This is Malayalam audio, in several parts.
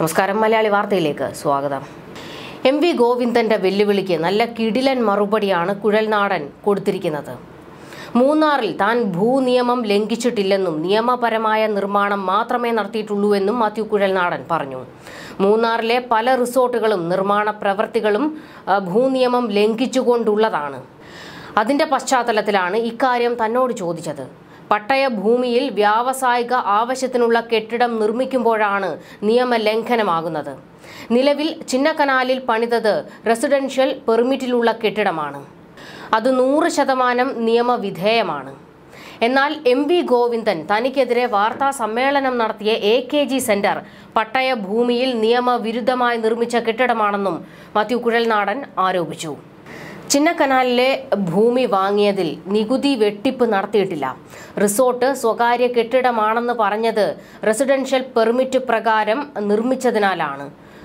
നമസ്കാരം മലയാളി വാർത്തയിലേക്ക് സ്വാഗതം എം വി ഗോവിന്ദന്റെ വെല്ലുവിളിക്ക് നല്ല കിടിലൻ മറുപടിയാണ് കുഴൽനാടൻ കൊടുത്തിരിക്കുന്നത് മൂന്നാറിൽ താൻ ഭൂനിയമം ലംഘിച്ചിട്ടില്ലെന്നും നിയമപരമായ നിർമ്മാണം മാത്രമേ നടത്തിയിട്ടുള്ളൂ എന്നും മാത്യു കുഴൽനാടൻ പറഞ്ഞു മൂന്നാറിലെ പല റിസോർട്ടുകളും നിർമ്മാണ പ്രവൃത്തികളും ആ, ഭൂനിയമം ലംഘിച്ചുകൊണ്ടുള്ളതാണ് അതിന്റെ പശ്ചാത്തലത്തിലാണ് ഇക്കാര്യം തന്നോട് ചോദിച്ചത് പട്ടയ ഭൂമിയിൽ വ്യാവസായിക ആവശ്യത്തിനുള്ള കെട്ടിടം നിർമ്മിക്കുമ്പോഴാണ് നിയമലംഘനമാകുന്നത് നിലവിൽ ചിന്നക്കനാലിൽ പണിതത് റെസിഡൻഷ്യൽ പെർമിറ്റിലുള്ള കെട്ടിടമാണ് അത് നൂറ് ശതമാനം നിയമവിധേയമാണ് എന്നാൽ എം വി ഗോവിന്ദൻ തനിക്കെതിരെ വാർത്താ സമ്മേളനം നടത്തിയ എ കെ ജി സെന്റർ പട്ടയ ഭൂമിയിൽ നിയമവിരുദ്ധമായി നിർമ്മിച്ച കെട്ടിടമാണെന്നും മാത്യു കുഴൽനാടൻ ആരോപിച്ചു ചിന്നക്കനാലിലെ ഭൂമി വാങ്ങിയതിൽ നികുതി വെട്ടിപ്പ് നടത്തിയിട്ടില്ല റിസോർട്ട് സ്വകാര്യ കെട്ടിടമാണെന്ന് പറഞ്ഞത് റെസിഡൻഷ്യൽ പെർമിറ്റ് പ്രകാരം നിർമ്മിച്ചതിനാലാണ്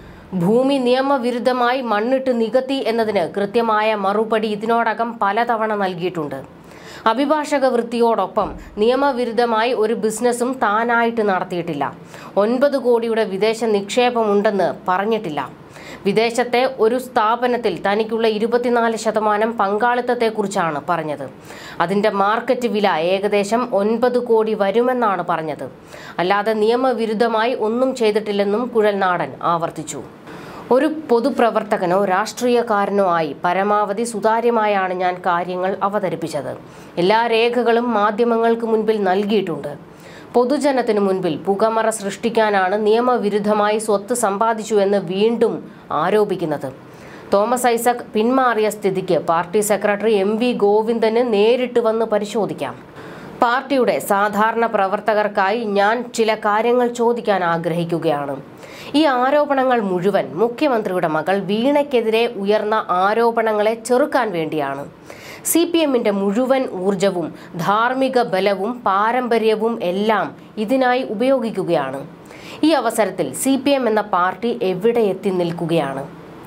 ഭൂമി നിയമവിരുദ്ധമായി മണ്ണിട്ട് നികത്തി എന്നതിന് കൃത്യമായ മറുപടി ഇതിനോടകം പലതവണ നൽകിയിട്ടുണ്ട് അഭിഭാഷക വൃത്തിയോടൊപ്പം നിയമവിരുദ്ധമായി ഒരു ബിസിനസ്സും താനായിട്ട് നടത്തിയിട്ടില്ല ഒൻപത് കോടിയുടെ വിദേശ നിക്ഷേപമുണ്ടെന്ന് പറഞ്ഞിട്ടില്ല വിദേശത്തെ ഒരു സ്ഥാപനത്തിൽ തനിക്കുള്ള ഇരുപത്തിനാല് ശതമാനം പങ്കാളിത്തത്തെക്കുറിച്ചാണ് പറഞ്ഞത് അതിൻ്റെ മാർക്കറ്റ് വില ഏകദേശം ഒൻപത് കോടി വരുമെന്നാണ് പറഞ്ഞത് അല്ലാതെ നിയമവിരുദ്ധമായി ഒന്നും ചെയ്തിട്ടില്ലെന്നും കുഴൽനാടൻ ആവർത്തിച്ചു ഒരു പൊതുപ്രവർത്തകനോ രാഷ്ട്രീയക്കാരനോ ആയി പരമാവധി സുതാര്യമായാണ് ഞാൻ കാര്യങ്ങൾ അവതരിപ്പിച്ചത് എല്ലാ രേഖകളും മാധ്യമങ്ങൾക്ക് മുൻപിൽ നൽകിയിട്ടുണ്ട് പൊതുജനത്തിനു മുൻപിൽ പുകമറ സൃഷ്ടിക്കാനാണ് നിയമവിരുദ്ധമായി സ്വത്ത് സമ്പാദിച്ചു എന്ന് വീണ്ടും ആരോപിക്കുന്നത് തോമസ് ഐസക് പിന്മാറിയ സ്ഥിതിക്ക് പാർട്ടി സെക്രട്ടറി എം വി ഗോവിന്ദന് നേരിട്ട് വന്ന് പരിശോധിക്കാം പാർട്ടിയുടെ സാധാരണ പ്രവർത്തകർക്കായി ഞാൻ ചില കാര്യങ്ങൾ ചോദിക്കാൻ ആഗ്രഹിക്കുകയാണ് ഈ ആരോപണങ്ങൾ മുഴുവൻ മുഖ്യമന്ത്രിയുടെ മകൾ വീണയ്ക്കെതിരെ ഉയർന്ന ആരോപണങ്ങളെ ചെറുക്കാൻ വേണ്ടിയാണ് സി പി എമ്മിൻ്റെ മുഴുവൻ ഊർജവും ധാർമ്മിക ബലവും പാരമ്പര്യവും എല്ലാം ഇതിനായി ഉപയോഗിക്കുകയാണ് ഈ അവസരത്തിൽ സി പി എം എന്ന പാർട്ടി എവിടെ എത്തി നിൽക്കുകയാണ്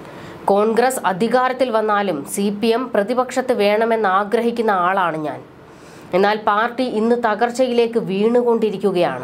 കോൺഗ്രസ് അധികാരത്തിൽ വന്നാലും സി പി എം പ്രതിപക്ഷത്ത് വേണമെന്ന് ആഗ്രഹിക്കുന്ന ആളാണ് ഞാൻ എന്നാൽ പാർട്ടി ഇന്ന് തകർച്ചയിലേക്ക് വീണുകൊണ്ടിരിക്കുകയാണ്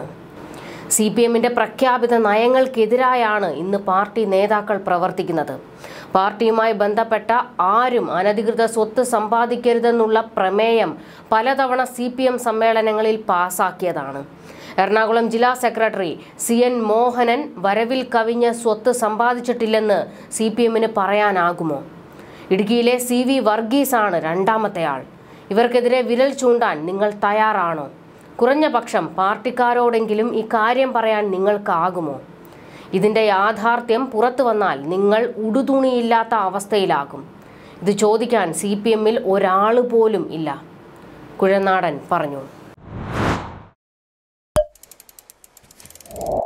സി പി എമ്മിൻ്റെ പ്രഖ്യാപിത നയങ്ങൾക്കെതിരായാണ് ഇന്ന് പാർട്ടി നേതാക്കൾ പ്രവർത്തിക്കുന്നത് പാർട്ടിയുമായി ബന്ധപ്പെട്ട ആരും അനധികൃത സ്വത്ത് സമ്പാദിക്കരുതെന്നുള്ള പ്രമേയം പലതവണ സി പി എം സമ്മേളനങ്ങളിൽ പാസാക്കിയതാണ് എറണാകുളം ജില്ലാ സെക്രട്ടറി സി എൻ മോഹനൻ വരവിൽ കവിഞ്ഞ സ്വത്ത് സമ്പാദിച്ചിട്ടില്ലെന്ന് സി പി എമ്മിന് പറയാനാകുമോ ഇടുക്കിയിലെ സി വി വർഗീസാണ് രണ്ടാമത്തെ ആൾ ഇവർക്കെതിരെ വിരൽ ചൂണ്ടാൻ നിങ്ങൾ തയ്യാറാണോ കുറഞ്ഞ പക്ഷം പാർട്ടിക്കാരോടെങ്കിലും ഇക്കാര്യം പറയാൻ നിങ്ങൾക്കാകുമോ ഇതിൻ്റെ യാഥാർത്ഥ്യം പുറത്തു വന്നാൽ നിങ്ങൾ ഉടുതുണിയില്ലാത്ത അവസ്ഥയിലാകും ഇത് ചോദിക്കാൻ സി പി എമ്മിൽ ഒരാൾ പോലും ഇല്ല കുഴനാടൻ പറഞ്ഞു